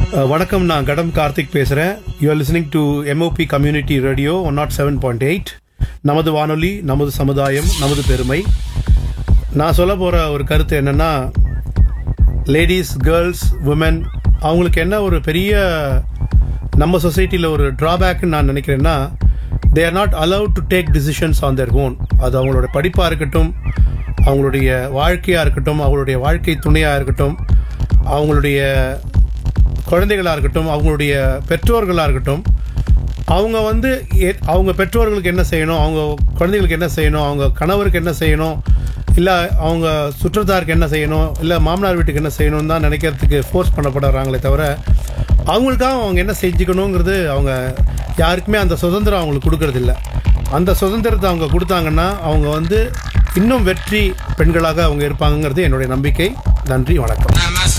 அஹ், வணக்கம் நான் கடம் கார்த்திக் பேசுறேன் you are listening to MOP community radio one nought seven point eight நமது வானொலி நமது சமுதாயம் நமது பெருமை நான் சொல்ல போற ஒரு கருத்து என்னன்னா லேடிஸ் கேர்ள்ஸ் உமன் அவங்களுக்கு என்ன ஒரு பெரிய நம்ம சொசைட்டியில் ஒரு ட்ராபேக்னு நான் நினைக்கிறேன்னா they are not allowed to take decisions on their own அது அவங்களோட படிப்பாக இருக்கட்டும் அவங்களுடைய வாழ்க்கையாக இருக்கட்டும் அவங்களுடைய வாழ்க்கை துணையாக இருக்கட்டும் அவங்களுடைய குழந்தைகளாக இருக்கட்டும் அவங்களுடைய பெற்றோர்களாக இருக்கட்டும் அவங்க வந்து ஏ- அவங்க பெற்றோர்களுக்கு என்ன செய்யணும் அவங்க குழந்தைகளுக்கு என்ன செய்யணும் அவங்க கணவருக்கு என்ன செய்யணும் இல்லை அவங்க சுற்றத்தாருக்கு என்ன செய்யணும் இல்லை மாமனார் வீட்டுக்கு என்ன செய்யணும்னு தான் நினைக்கிறதுக்கு ஃபோர்ஸ் பண்ணப்படுறாங்களே தவிர அவங்களுக்காக அவங்க என்ன செஞ்சுக்கணுங்கிறது அவங்க யாருக்குமே அந்த சுதந்திரம் அவங்களுக்கு கொடுக்கறதில்ல அந்த சுதந்திரத்தை அவங்க கொடுத்தாங்கன்னா அவங்க வந்து இன்னும் வெற்றி பெண்களாக அவங்க இருப்பாங்கங்கிறது என்னுடைய நம்பிக்கை நன்றி வணக்கம் Nada más